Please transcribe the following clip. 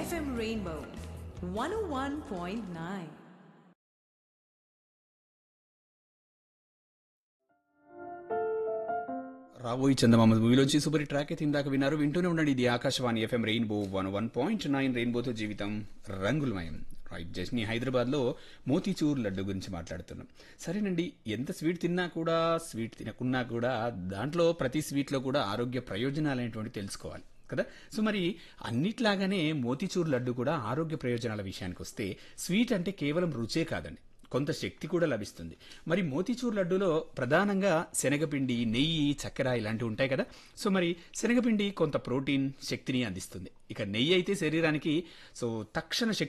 FM Rainbow 101.9. రాబోయి చందమామ మూవీలోంచి super hit track అయితే ఇందాక విన్నారు వింటూనే ఉండండి ఇది Akashvani FM Rainbow one one point nine రెయిన్బోతో జీవితం రంగులమయం రైట్ జస్ట్ నీ హైదరాబాద్లో మోతీచూర్ లడ్డు గురించి మాట్లాడుతున్నాం సరేనండి ఎంత స్వీట్ తిన్నా కూడా స్వీట్ తినకున్నా కూడా దాంట్లో ప్రతి స్వీట్లో కూడా ఆరోగ్య ప్రయోజనాలు అనేటువంటి తెలుసుకోవాలి కదా సో మరి అన్నిట్లాగానే మోతీచూర్ లడ్డు కూడా ఆరోగ్య ప్రయోజనాల విషయానికి వస్తే స్వీట్ అంటే కేవలం రుచే కాదండి కొంత శక్తి కూడా లభిస్తుంది మరి మోతీచూర్ లడ్డూలో ప్రధానంగా శనగపిండి నెయ్యి చక్కెర ఇలాంటివి ఉంటాయి కదా సో మరి శనగపిండి కొంత ప్రోటీన్ శక్తిని అందిస్తుంది ఇక నెయ్యి అయితే శరీరానికి సో తక్షణ శక్తి